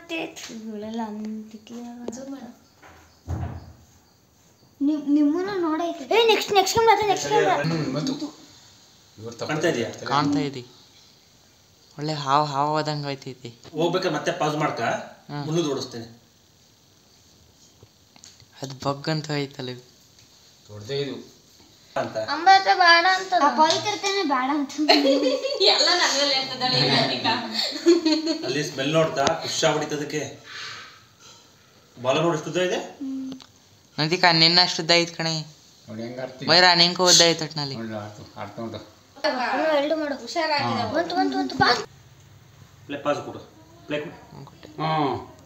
ಮತ್ತೆ ಇವಳೆಲ್ಲ ಅಂತಿಕ್ಲಿ ನಿಮ್ ನಿಮ್ಮನ್ನ ನೋಡೈತೆ ಏ next next camera next camera ಇವ್ರು ಕಾಣ್ತಾ ಇದೆಯಾ ಕಾಣ್ತಾ ಇದೆ ಒಳ್ಳೆ ಹಾವು ಹಾವು ಆದಂಗೆ ಹೋಯ್ತೈತಿ ಹೋಗ್ಬೇಕಾದ್ರೆ ಮತ್ತೆ ಪಾಸ್ ಮಾಡ್ಕ ಹ್ಮ್. ಮುನ್ನೂರು ಓಡಿಸ್ತೇನೆ ಅದು ಬಗ್ ಅಂತ ಹೋಯ್ತಲ್ಲ ಇದು. ದೊಡ್ಡದೇ ಇದು ಅಂತ ಅಂಬ ಹತ್ರ ಬೇಡ ಅಂತ ಬೈತಿರ್ತೇನೆ ಬೇಡ ಅಂತ ಅಲ್ಲಿ ಸ್ಮೆಲ್ ನೋಡ್ತಾ ಖುಷಿ ಆಗ್ಬಿಟ್ಟಿತ್ತು ಬಾಲ ನೋಡಿ ಎಷ್ಟು ಉದ್ದ ಇದೆ ನದಿಕ ನಿನ್ನ ಅಷ್ಟು ಉದ್ದ ಐತ್ ಕಣೆ ನೋಡಿ ಹೆಂಗೆ ಆಡ್ತೀವಿ ಬೈರ ನಿಂಕ ಉದ್ದ ಐತ್ ಒಟ್ನಲ್ಲಿ ನೋಡಿ ಆಡ್ತು ಆಡ್ಕೊಂಡು ಎರಡು ಮಾಡು ಹುಷಾರಾಗಿದೆ ಬಂತು ಬಂತು ಬಂತು ಬಾ ಪ್ಲೇ ಪಾಸ್ ಕೊಡು ಪ್ಲೇ ಕೊಡು ಹ್ಞೂ